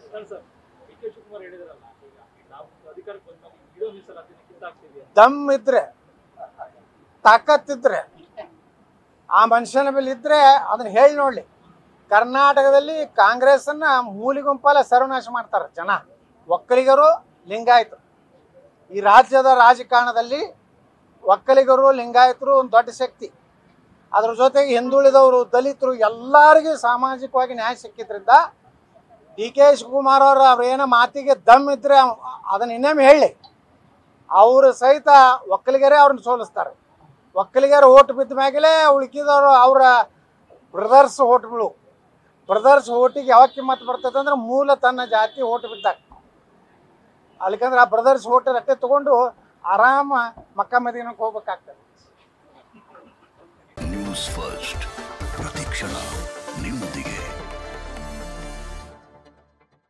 Sir sir D K Shivakumar ಹೇಳಿದಾರಲ್ಲ ಈಗ ನಾವು ಅಧಿಕಾರಕ್ಕೆ ಬಂದ ಇಡೋ ಮೀಸಲಾತಿನ ಕಿತ್ತಾಕ್ತೀವಿ ಅಂತ. ದಮ್ ಇದ್ರೆ ತಾಕತ್ತಿದ್ರೆ ಆ ಮನುಷ್ಯನ ಮೇಲೆ ಇದ್ರೆ ಅದನ್ನ ಹೇಳಿ ನೋಡ್ಲಿ ಕರ್ನಾಟಕದಲ್ಲಿ ಕಾಂಗ್ರೆಸ್ಸನ್ನ ಮೂಲಿಗುಂಪಲ್ಲ ಸರ್ವನಾಶ ಮಾಡ್ತಾರೆ ಜನ ಒಕ್ಕಲಿಗರು ಲಿಂಗಾಯತರು ಈ ರಾಜ್ಯದ ರಾಜಕಾರಣದಲ್ಲಿ ಒಕ್ಕಲಿಗರು ಲಿಂಗಾಯತರು ಒಂದು ದೊಡ್ಡ ಶಕ್ತಿ ಅದ್ರ ಜೊತೆಗೆ ಹಿಂದುಳಿದವರು ದಲಿತರು ಎಲ್ಲರಿಗೂ ಸಾಮಾಜಿಕವಾಗಿ ನ್ಯಾಯ ಸಿಕ್ಕಿದ್ರಿಂದ ಡಿ ಕೆ ಶಿವಕುಮಾರ್ ಅವರು ಅವ್ರೇನೋ ಮಾತಿಗೆ ದಮ್ ಇದ್ರೆ ಅವ್- ಅದನ್ನ ಇನ್ನೊಮ್ಮೆ ಹೇಳಿ ಅವರು ಸಹಿತ ಒಕ್ಕಲಿಗರೇ ಅವ್ರನ್ನ ಸೋಲಿಸ್ತಾರೆ ಒಕ್ಕಲಿಗರ ಓಟ್ ಬಿದ್ದ ಮ್ಯಾಗಲೇ ಉಳ್ಕಿದವರು ಅವರ ಬ್ರದರ್ಸ್ ಓಟ್ಗಳು ಬ್ರದರ್ಸ್ ಓಟಿಗೆ ಯಾವಾಗ ಕಿಮ್ಮತ್ತು ಬರ್ತದೆ ಅಂದ್ರೆ ಮೂಲ ತನ್ನ ಜಾತಿ ಓಟ್ ಬಿದ್ದಾಗ ಅಲ್ಲಿಕಂದ್ರೆ ಆ ಬ್ರದರ್ಸ್ ಓಟ್ ರಟ್ಟೆ ತಗೊಂಡು ಆರಾಮ ಮಕ್ಕ ಮದೀನಕ್ಕೆ ಹೋಗ್ಬೇಕಾಗ್ತದೆ ನ್ಯೂಸ್ ಫಸ್ಟ್ ಪ್ರತಿಕ್ಷಣ